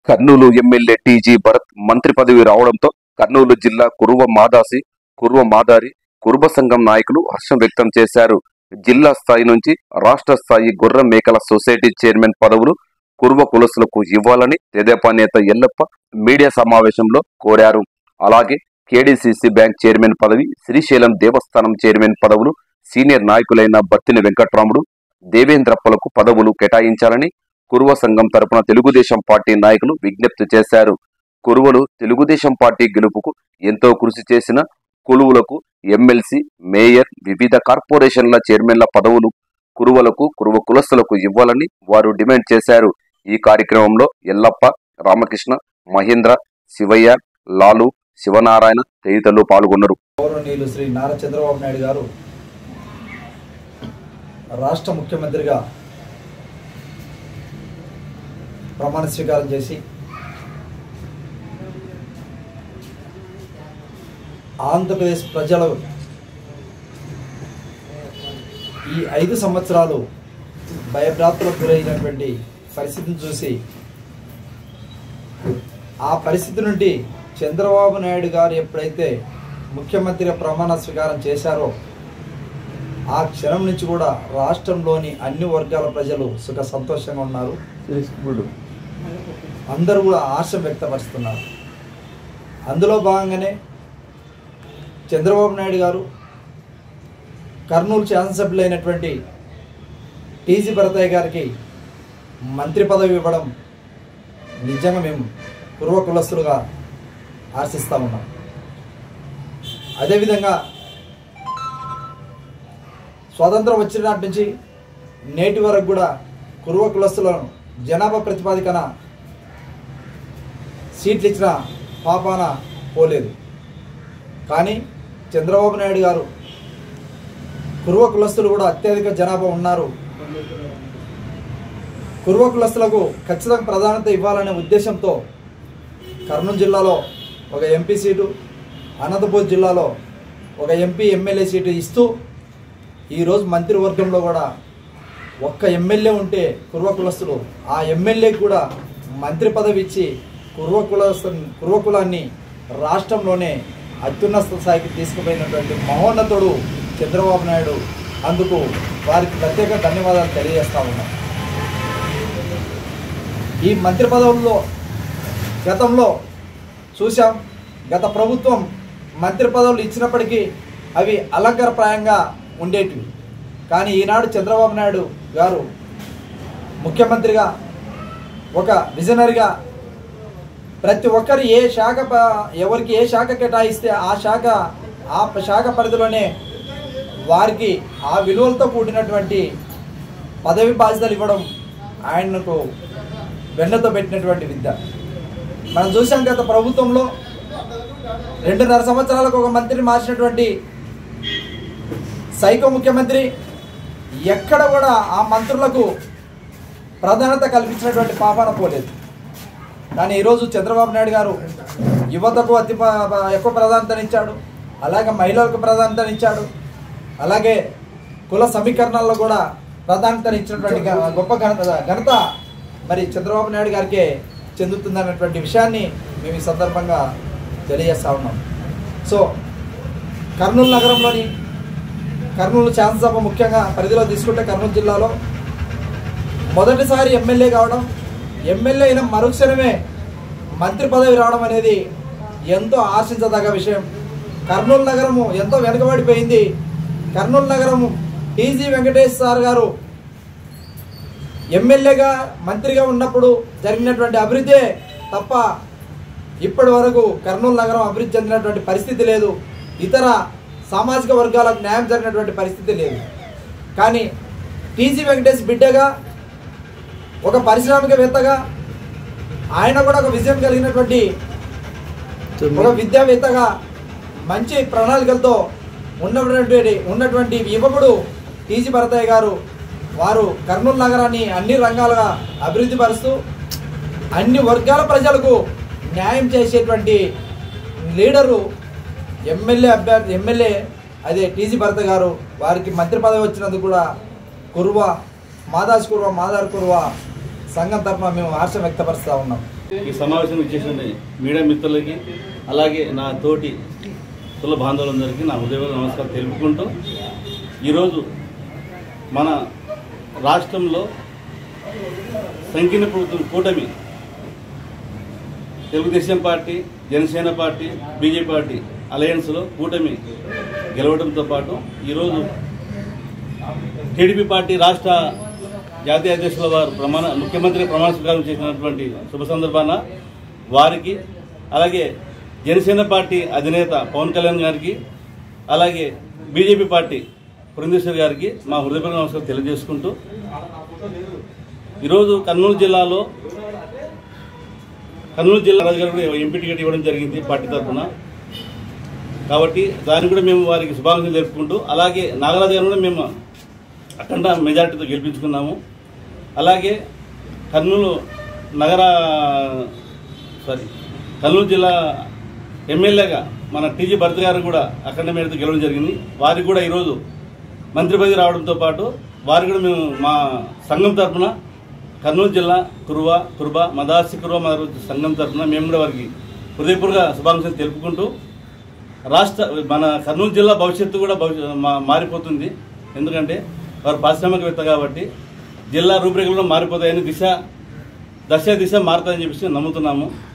Kurnool MLA TG Bharat మంత్రి పదవి రావడంతో కర్నూలు జిల్లా కురువ మాదాసి కురువ మాదారి కురుబ సంఘం నాయకులు హర్షం వ్యక్తం చేశారు జిల్లా స్థాయి నుంచి రాష్ట్ర స్థాయి గుర్ర మేకల సొసైటీ చైర్మన్ పదవులు కురువ కులసులకు ఇవ్వాలని తెదేపా నేత ఎల్లప్ప మీడియా సమావేశంలో కోరారు అలాగే కేడీసీసీ బ్యాంక్ చైర్మన్ పదవి శ్రీశైలం దేవస్థానం చైర్మన్ పదవులు సీనియర్ నాయకులైన బత్తిని వెంకట్రాముడు దేవేంద్రప్పలకు పదవులు కేటాయించాలని కురువ సంఘం తరపున తెలుగుదేశం పార్టీ నాయకులు విజ్ఞప్తి చేశారు కురువలు తెలుగుదేశం పార్టీ గెలుపుకు ఎంతో కృషి చేసిన కులువులకు ఎమ్మెల్సీ మేయర్ వివిధ కార్పొరేషన్ల చైర్మన్ల పదవులు కురువలకు కురువ కులస్తులకు ఇవ్వాలని వారు డిమాండ్ చేశారు ఈ కార్యక్రమంలో ఎల్లప్ప రామకృష్ణ మహేంద్ర శివయ్య లాలు శివనారాయణ తదితరులు పాల్గొన్నారు గౌరవనీయులు శ్రీ నారా చంద్రబాబు నాయుడు గారు రాష్ట్ర ముఖ్యమంత్రిగా ప్రమాణ స్వీకారం చేసి ఆంధ్రప్రదేశ్ ప్రజలు ఈ ఐదు సంవత్సరాలు భయభ్రాంతులకు గురైనటువంటి పరిస్థితిని చూసి ఆ పరిస్థితి నుండి చంద్రబాబు నాయుడు గారు ఎప్పుడైతే ముఖ్యమంత్రిగా ప్రమాణ స్వీకారం చేశారో ఆ క్షణం నుంచి కూడా రాష్ట్రంలోని అన్ని వర్గాల ప్రజలు సుఖ సంతోషంగా ఉన్నారు అందరూ కూడా ఆశ వ్యక్తపరుస్తున్నారు అందులో భాగంగానే చంద్రబాబు నాయుడు గారు కర్నూలు శాసనసభ్యులైనటువంటి టీజీ భరతయ్య గారికి మంత్రి పదవి ఇవ్వడం నిజంగా మేము పూర్వ కులస్తులుగా ఆశిస్తూ ఉన్నాం అదేవిధంగా స్వాతంత్రం వచ్చిన నాటి నుంచి నేటి వరకు కూడా కురువ కులస్తులను జనాభా ప్రతిపాదికన సీట్లు ఇచ్చిన పాపాన పోలేదు కానీ చంద్రబాబు నాయుడు గారు కురువ కులస్తులు కూడా అత్యధిక జనాభా ఉన్నారు కురువ కులస్తులకు ఖచ్చితంగా ప్రాధాన్యత ఇవ్వాలనే ఉద్దేశంతో కర్నూలు జిల్లాలో ఒక ఎంపీ సీటు అనంతపూర్ జిల్లాలో ఒక ఎంపీ ఎమ్మెల్యే సీటు ఇస్తూ ఈరోజు మంత్రివర్గంలో కూడా ఒక్క ఎమ్మెల్యే ఉంటే కుర్వ కులస్తులు ఆ ఎమ్మెల్యేకి కూడా మంత్రి పదవి ఇచ్చి కుర్వ కులస్తు కుర్వ కులాన్ని రాష్ట్రంలోనే అత్యున్నత స్థాయికి తీసుకుపోయినటువంటి మహోన్నతుడు చంద్రబాబు నాయుడు అందుకు వారికి ప్రత్యేక ధన్యవాదాలు తెలియజేస్తా ఉన్నాం ఈ మంత్రి పదవుల్లో గతంలో చూసాం గత ప్రభుత్వం మంత్రి పదవులు ఇచ్చినప్పటికీ అవి అలంకారప్రాయంగా ఉండేటివి కానీ ఈనాడు చంద్రబాబు నాయుడు గారు ముఖ్యమంత్రిగా ఒక విజనరీగా ప్రతి ఒక్కరు ఏ శాఖ ప- ఎవరికి ఏ శాఖ కేటాయిస్తే ఆ శాఖ ఆ ప- శాఖ పరిధిలోనే వారికి ఆ విలువలతో కూడినటువంటి పదవి బాధ్యతలు ఇవ్వడం ఆయనకు వెన్నతో పెట్టినటువంటి విద్య మనం చూసాం గత ప్రభుత్వంలో రెండున్నర సంవత్సరాలకు ఒక మంత్రిని మార్చినటువంటి సైకో ముఖ్యమంత్రి ఎక్కడ కూడా ఆ మంత్రులకు ప్రాధాన్యత కల్పించినటువంటి పాపాన పోలేదు కానీ ఈరోజు చంద్రబాబు నాయుడు గారు యువతకు అతి ప- ప- ఎక్కువ ప్రాధాన్యతనిచ్చాడు అలాగే మహిళలకు ప్రాధాన్యతనిచ్చాడు అలాగే కుల సమీకరణల్లో కూడా ప్రాధాన్యతనిచ్చినటువంటి గ- గొప్ప ఘనత ఘనత మరి చంద్రబాబు నాయుడు గారికే చెందుతుందన్నటువంటి విషయాన్ని మేము ఈ సందర్భంగా తెలియజేస్తా ఉన్నాం సో కర్నూలు నగరంలోని కర్నూలు శాసనసభ ముఖ్యంగా పరిధిలో తీసుకుంటే కర్నూలు జిల్లాలో మొదటిసారి ఎమ్మెల్యే కావడం ఎమ్మెల్యే అయిన మరుక్షణమే మంత్రి పదవి రావడం అనేది ఎంతో ఆశించదగ్గ విషయం కర్నూలు నగరము ఎంతో వెనుకబడిపోయింది కర్నూలు నగరము టీజీ వెంకటేష్ సార్ గారు ఎమ్మెల్యేగా మంత్రిగా ఉన్నప్పుడు జరిగినటువంటి అభివృద్ధే తప్ప ఇప్పటి వరకు కర్నూలు నగరం అభివృద్ధి చెందినటువంటి పరిస్థితి లేదు ఇతర సామాజిక వర్గాలకు న్యాయం జరిగినటువంటి పరిస్థితి లేదు కానీ టీజీ వెంకటేష్ బిడ్డగా ఒక పారిశ్రామికవేత్తగా ఆయన కూడా ఒక విజయం కలిగినటువంటి ఒక విద్యావేత్తగా మంచి ప్రణాళికలతో ఉన్నటువంటి ఉన్నటువంటి యువకుడు టీజీ భరతయ్య గారు వారు కర్నూలు నగరాన్ని అన్ని రంగాలుగా అభివృద్ధి పరుస్తూ అన్ని వర్గాల ప్రజలకు న్యాయం చేసేటువంటి లీడరు ఎమ్మెల్యే అభ్యర్థి ఎమ్మెల్యే అదే టీజీ భరత గారు వారికి మంత్రి పదవి వచ్చినందుకు కూడా కుర్వ మాదాస్ కుర్వ మాదార్ కుర్వ సంఘం తరఫున మేము హర్షం వ్యక్తపరుస్తూ ఉన్నాం ఈ సమావేశం ఇచ్చేసిన మీడియా మిత్రులకి అలాగే నా తోటి కుల బాంధవులందరికీ నా హృదయపూర్వక నమస్కారం తెలుపుకుంటూ ఈరోజు మన రాష్ట్రంలో సంకీర్ణ ప్రభుత్వం కూటమి Telugu Desam party Janasena party BJP party అలయన్స్లో కూటమి గెలవడంతో పాటు ఈరోజు టీడీపీ పార్టీ రాష్ట్ర జాతీయ అధ్యక్షుల వారు ప్రమాణ ముఖ్యమంత్రి ప్రమాణ స్వీకారం చేసినటువంటి శుభ సందర్భాన వారికి అలాగే జనసేన పార్టీ అధినేత పవన్ కళ్యాణ్ గారికి అలాగే బీజేపీ పార్టీ పురంధేశ్వర్ గారికి మా హృదయపూర్వక నమస్కారం తెలియజేసుకుంటూ ఈరోజు కర్నూలు జిల్లాలో కర్నూలు జిల్లా రాజు గారు కూడా ఎంపీ టికెట్ ఇవ్వడం జరిగింది పార్టీ తరఫున కాబట్టి దాన్ని కూడా మేము వారికి శుభాకాంక్షలు జరుపుకుంటూ అలాగే నాగరాజు గారు కూడా మేము అఖండ మెజార్టీతో గెలిపించుకున్నాము అలాగే కర్నూలు నగర సారీ కర్నూలు జిల్లా ఎమ్మెల్యేగా మన టీజీ భరత్ గారు కూడా అఖండ మేరతో గెలవడం జరిగింది వారికి కూడా ఈరోజు మంత్రి పదవి రావడంతో పాటు వారికి కూడా మేము మా సంఘం తరఫున కర్నూలు జిల్లా కురువ కురుబ మదాసి కురువ మదారు సంఘం తరఫున మేము కూడా వారికి హృదయపూర్వక శుభాకాంక్షలు తెలుపుకుంటూ రాష్ట్ర మన కర్నూలు జిల్లా భవిష్యత్తు కూడా భవిష్య- మా- మారిపోతుంది ఎందుకంటే వారు పారిశ్రామికవేత్త కాబట్టి జిల్లా రూపురేఖలు కూడా మారిపోతాయని దిశ దశ దిశ మారుతాయని చెప్పేసి నమ్ముతున్నాము